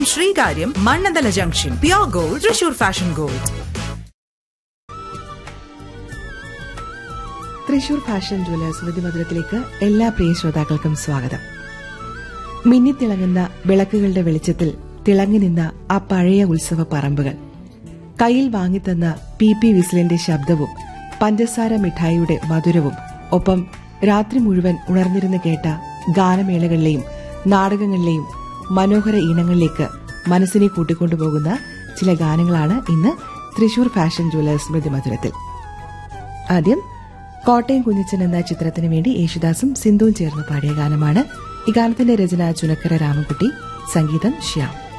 Sreekaryam Mannanthala junction pure gold Thrissur fashion gold Thrissur fashion jewellers സ്മൃതി മധുരത്തിലേക്ക് എല്ലാ പ്രിയ ശ്രോതാക്കൾക്കും സ്വാഗതം മിന്നിത്തിളങ്ങുന്ന വിളക്കുകളുടെ വെളിച്ചത്തിൽ തിളങ്ങി നിന്ന ആ പഴയ ഉത്സവ പറമ്പുകൾ കയ്യിൽ വാങ്ങിത്തന്ന പി പി വിസിലിന്റെ ശബ്ദവും പഞ്ചസാര മിഠായിയുടെ മധുരവും ഒപ്പം രാത്രി മുഴുവൻ ഉണർന്നിരുന്ന് കേട്ട ഗാനമേളകളിലെയും നാടകങ്ങളിലെയും മനോഹര ഈണങ്ങളിലേക്ക് മനസ്സിനെ കൂട്ടിക്കൊണ്ടുപോകുന്ന ചില ഗാനങ്ങളാണ് ഇന്ന് തൃശൂർ ഫാഷൻ ജ്വല്ലേഴ്സ് സ്മൃതി മധുരത്തിൽ ആദ്യം കോട്ടയം കുഞ്ഞച്ചൻ എന്ന ചിത്രത്തിന് വേണ്ടി യേശുദാസും സിന്ധുവും ചേർന്ന് പാടിയ ഗാനമാണ് ഈ ഗാനത്തിന്റെ രചന ചുനക്കര രാമൻകുട്ടി സംഗീതം ശ്യാം